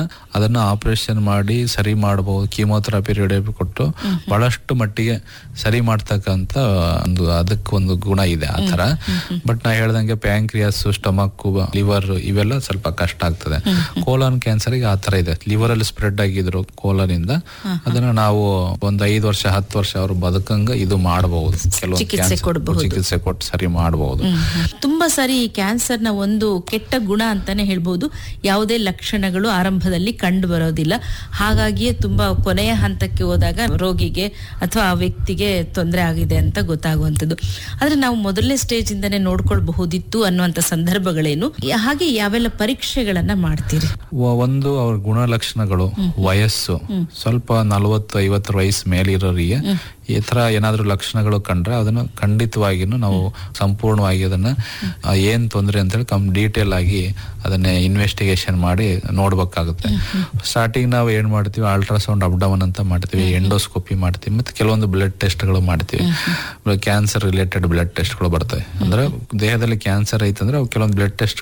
ಅದನ್ನ ಆಪರೇಷನ್ ಮಾಡಿ ಸರಿ ಮಾಡಬಹುದು ಕೀಮೋಥೆರಪಿ ರೇಡಿಯೋಥೆರಪಿ ಕೊಟ್ಟು ಬಹಳಷ್ಟು ಮಟ್ಟಿಗೆ ಸರಿ ಮಾಡ್ತಕ್ಕಂತ ಒಂದು ಅದಕ್ಕೆ ಒಂದು ಗುಣ ಇದೆ ಆ ತರ ಬಟ್ ನಾ ಹೇಳ್ದಂಗೆ ಪ್ಯಾಂಕ್ರಿಯಾಸ್ ಸ್ಟಮಕ್ ಲಿವರ್ ಇವೆಲ್ಲ ಸ್ವಲ್ಪ ಕಷ್ಟ ಆಗ್ತದೆ ಕೋಲನ್ ಕ್ಯಾನ್ಸರ್ ಗೆ ಆ ತರ ಇದೆ ಲಿವರ್ ಅಲ್ಲಿ ಸ್ಪ್ರೆಡ್ ಆಗಿದ್ರು ಕೋಲನ್ ಇಂದ ಅದನ್ನ ನಾವು ಒಂದ್ ಐದು ವರ್ಷ ಹತ್ತು ವರ್ಷ ಅವ್ರು ಬದುಕಂಗ ಇದು ಮಾಡಬಹುದು ಕೆಲವೊಂದು ಚಿಕಿತ್ಸೆ cancer ಕೊಡ್ಬಹುದು. ಚಿಕಿತ್ಸೆ ಕೊಟ್ಟು ಸರಿ ಮಾಡಬಹುದು ತುಂಬಾ ಸಾರಿ ಈ ಕ್ಯಾನ್ಸರ್ನ ಒಂದು ಕೆಟ್ಟ ಗುಣ ಅಂತಾನೆ ಹೇಳ್ಬೋದು ಯಾವುದೇ ಲಕ್ಷಣಗಳು ಆರಂಭದಲ್ಲಿ ಕಂಡು ಬರೋದಿಲ್ಲ ಹಾಗಾಗಿಯೇ ತುಂಬಾ ಕೊನೆಯ ಹಂತಕ್ಕೆ ಹೋದಾಗ ರೋಗಿಗೆ ಅಥವಾ ಆ ವ್ಯಕ್ತಿಗೆ ತೊಂದರೆ ಆಗಿದೆ ಅಂತ ಗೊತ್ತಾಗುವಂಥದ್ದು ಆದ್ರೆ ನಾವು ಮೊದಲನೇ ಸ್ಟೇಜ್ ಇಂದಾನೆ ನೋಡ್ಕೊಳ್ಬಹುದಿತ್ತು ಅನ್ನುವಂಥ ಸಂದರ್ಭಗಳೇನು ಹಾಗೆ ಯಾವೆಲ್ಲ ಪರೀಕ್ಷೆಗಳನ್ನ ಮಾಡ್ತೀರಿ ವ- ಒಂದು ಅವ್ರ ಗುಣಲಕ್ಷಣಗಳು ವಯಸ್ಸು ಸ್ವಲ್ಪ ನಲವತ್ತು ಐವತ್ತರ ವಯಸ್ಸು ಮೇಲಿರೋರಿಗೆ ಈ ತರ ಏನಾದ್ರೂ ಲಕ್ಷಣಗಳು ಕಂಡ್ರೆ ಅದನ್ನ ಖಂಡಿತವಾಗಿನೂ ನಾವು ಸಂಪೂರ್ಣವಾಗಿ ಅದನ್ನ ಆ, ಏನ್ ತೊಂದರೆ ಅಂತೇಳಿ ಕಮ್ ಡೀಟೇಲ್ ಆಗಿ ಅದನ್ನ ಇನ್ವೆಸ್ಟಿಗೇಷನ್ ಮಾಡಿ ನೋಡ್ಬೇಕಾಗುತ್ತೆ ಸ್ಟಾರ್ಟಿಂಗ್ ನಾವು ಏನ್ ಮಾಡ್ತೀವಿ ಅಲ್ಟ್ರಾಸೌಂಡ್ ಅಬ್ಡಮನ್ ಅಂತ ಮಾಡ್ತೀವಿ ಎಂಡೋಸ್ಕೋಪಿ ಮಾಡ್ತೀವಿ ಮತ್ತೆ ಕೆಲವೊಂದು ಬ್ಲಡ್ ಟೆಸ್ಟ್ಗಳು ಮಾಡ್ತೀವಿ ಕ್ಯಾನ್ಸರ್ ರಿಲೇಟೆಡ್ ಬ್ಲಡ್ ಟೆಸ್ಟ್ಗಳು ಬರ್ತವೆ ಅಂದ್ರೆ ದೇಹದಲ್ಲಿ ಕ್ಯಾನ್ಸರ್ ಐತಂದ್ರೆ ಅವು ಕೆಲವೊಂದು ಬ್ಲಡ್ ಟೆಸ್ಟ್